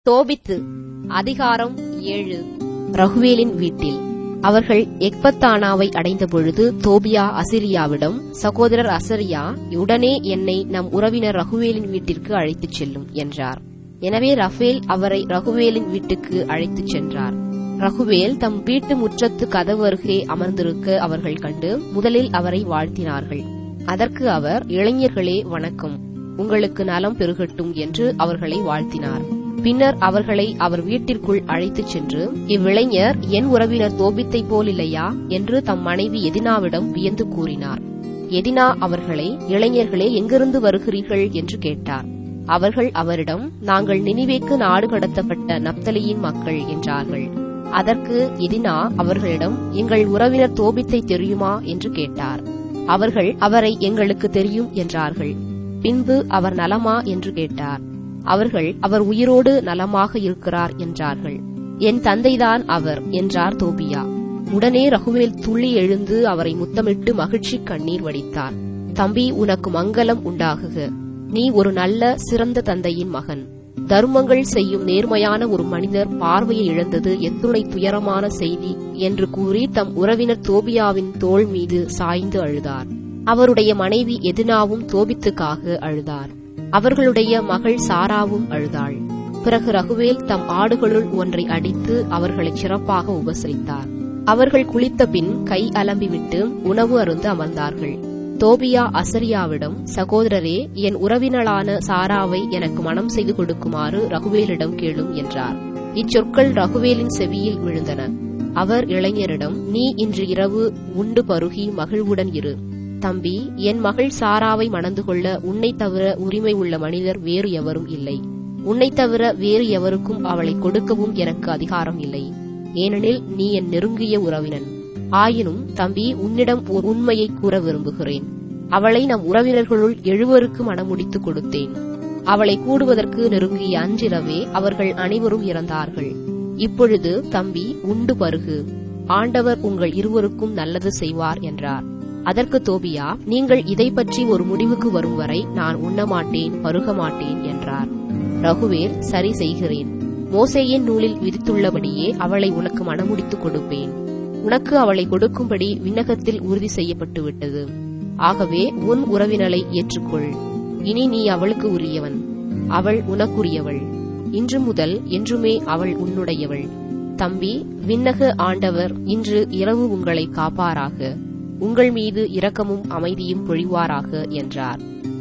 தோபித்து அதிகாரம் ஏழு ரகுவேலின் வீட்டில் அவர்கள் எக்பத்தானாவை அடைந்தபொழுது தோபியா அசிரியாவிடம் சகோதரர் அசரியா உடனே என்னை நம் உறவினர் ரகுவேலின் வீட்டிற்கு அழைத்துச் செல்லும் என்றார் எனவே ரஃபேல் அவரை ரகுவேலின் வீட்டுக்கு அழைத்துச் சென்றார் ரகுவேல் தம் வீட்டு முற்றத்து கதவு அருகே அமர்ந்திருக்க அவர்கள் கண்டு முதலில் அவரை வாழ்த்தினார்கள் அதற்கு அவர் இளைஞர்களே வணக்கம் உங்களுக்கு நலம் பெருகட்டும் என்று அவர்களை வாழ்த்தினார் பின்னர் அவர்களை அவர் வீட்டிற்குள் அழைத்துச் சென்று இவ்விளைஞர் என் உறவினர் தோபித்தைப் போல் இல்லையா என்று தம் மனைவி எதினாவிடம் வியந்து கூறினார் எதினா அவர்களை இளைஞர்களே எங்கிருந்து வருகிறீர்கள் என்று கேட்டார் அவர்கள் அவரிடம் நாங்கள் நினிவேக்கு நாடு கடத்தப்பட்ட நப்தலியின் மக்கள் என்றார்கள் அதற்கு எதினா அவர்களிடம் எங்கள் உறவினர் தோபித்தை தெரியுமா என்று கேட்டார் அவர்கள் அவரை எங்களுக்கு தெரியும் என்றார்கள் பின்பு அவர் நலமா என்று கேட்டார் அவர்கள் அவர் உயிரோடு நலமாக இருக்கிறார் என்றார்கள் என் தந்தைதான் அவர் என்றார் தோபியா உடனே ரகுவேல் துள்ளி எழுந்து அவரை முத்தமிட்டு மகிழ்ச்சி கண்ணீர் வடித்தார் தம்பி உனக்கு மங்களம் உண்டாகுக நீ ஒரு நல்ல சிறந்த தந்தையின் மகன் தர்மங்கள் செய்யும் நேர்மையான ஒரு மனிதர் பார்வையை இழந்தது எத்துணை துயரமான செய்தி என்று கூறி தம் உறவினர் தோபியாவின் தோள் மீது சாய்ந்து அழுதார் அவருடைய மனைவி எதினாவும் தோபித்துக்காக அழுதார் அவர்களுடைய மகள் சாராவும் அழுதாள் பிறகு ரகுவேல் தம் ஆடுகளுள் ஒன்றை அடித்து அவர்களை சிறப்பாக உபசரித்தார் அவர்கள் குளித்த பின் கை அலம்பிவிட்டு உணவு அருந்து அமர்ந்தார்கள் தோபியா அசரியாவிடம் சகோதரரே என் உறவினளான சாராவை எனக்கு மனம் செய்து கொடுக்குமாறு ரகுவேலிடம் கேளும் என்றார் இச்சொற்கள் ரகுவேலின் செவியில் விழுந்தன அவர் இளைஞரிடம் நீ இன்று இரவு உண்டு பருகி மகிழ்வுடன் இரு தம்பி என் மகள் சாராவை மணந்து கொள்ள உன்னை தவிர உரிமை உள்ள மனிதர் வேறு எவரும் இல்லை உன்னை தவிர வேறு எவருக்கும் அவளை கொடுக்கவும் எனக்கு அதிகாரம் இல்லை ஏனெனில் நீ என் நெருங்கிய உறவினன் ஆயினும் தம்பி உன்னிடம் ஓர் உண்மையை கூற விரும்புகிறேன் அவளை நம் உறவினர்களுள் எழுவருக்கு மணமுடித்து கொடுத்தேன் அவளை கூடுவதற்கு நெருங்கிய அன்றிரவே அவர்கள் அனைவரும் இறந்தார்கள் இப்பொழுது தம்பி உண்டு பருகு ஆண்டவர் உங்கள் இருவருக்கும் நல்லது செய்வார் என்றார் அதற்கு தோபியா நீங்கள் இதை பற்றி ஒரு முடிவுக்கு வரும் வரை நான் உண்ணமாட்டேன் பருக மாட்டேன் என்றார் ரகுவேல் சரி செய்கிறேன் மோசேயின் நூலில் விதித்துள்ளபடியே அவளை உனக்கு மணமுடித்துக் கொடுப்பேன் உனக்கு அவளை கொடுக்கும்படி விண்ணகத்தில் உறுதி செய்யப்பட்டு விட்டது ஆகவே உன் உறவினலை ஏற்றுக்கொள் இனி நீ அவளுக்கு உரியவன் அவள் உனக்குரியவள் இன்று முதல் என்றுமே அவள் உன்னுடையவள் தம்பி விண்ணக ஆண்டவர் இன்று இரவு உங்களை காப்பாராக உங்கள் மீது இரக்கமும் அமைதியும் பொழிவாராக என்றார்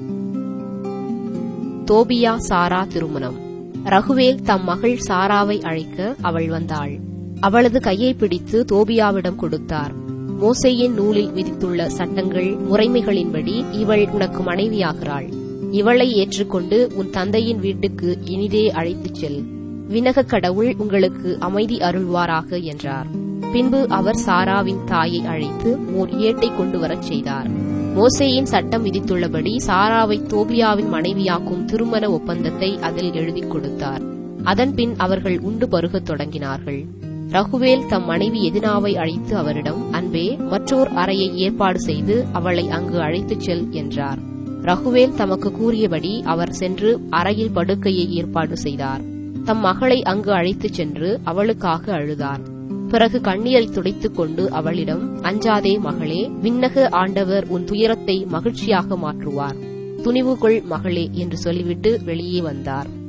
தோபியா சாரா திருமணம் ரகுவேல் தம் மகள் சாராவை அழைக்க அவள் வந்தாள் அவளது கையை பிடித்து தோபியாவிடம் கொடுத்தார் மோசையின் நூலில் விதித்துள்ள சட்டங்கள் முறைமைகளின்படி இவள் உனக்கு மனைவியாகிறாள் இவளை ஏற்றுக்கொண்டு உன் தந்தையின் வீட்டுக்கு இனிதே அழைத்துச் செல் வினக கடவுள் உங்களுக்கு அமைதி அருள்வாராக என்றார் பின்பு அவர் சாராவின் தாயை அழைத்து ஓர் ஏட்டை கொண்டு வரச் செய்தார் மோசேயின் சட்டம் விதித்துள்ளபடி சாராவை தோபியாவின் மனைவியாக்கும் திருமண ஒப்பந்தத்தை அதில் எழுதிக் கொடுத்தார் அதன்பின் அவர்கள் உண்டு பருகத் தொடங்கினார்கள் ரகுவேல் தம் மனைவி எதினாவை அழைத்து அவரிடம் அன்பே மற்றோர் அறையை ஏற்பாடு செய்து அவளை அங்கு அழைத்துச் செல் என்றார் ரகுவேல் தமக்கு கூறியபடி அவர் சென்று அறையில் படுக்கையை ஏற்பாடு செய்தார் தம் மகளை அங்கு அழைத்துச் சென்று அவளுக்காக அழுதார் பிறகு கண்ணீரை துடைத்துக் கொண்டு அவளிடம் அஞ்சாதே மகளே விண்ணக ஆண்டவர் உன் துயரத்தை மகிழ்ச்சியாக மாற்றுவார் துணிவு கொள் மகளே என்று சொல்லிவிட்டு வெளியே வந்தார்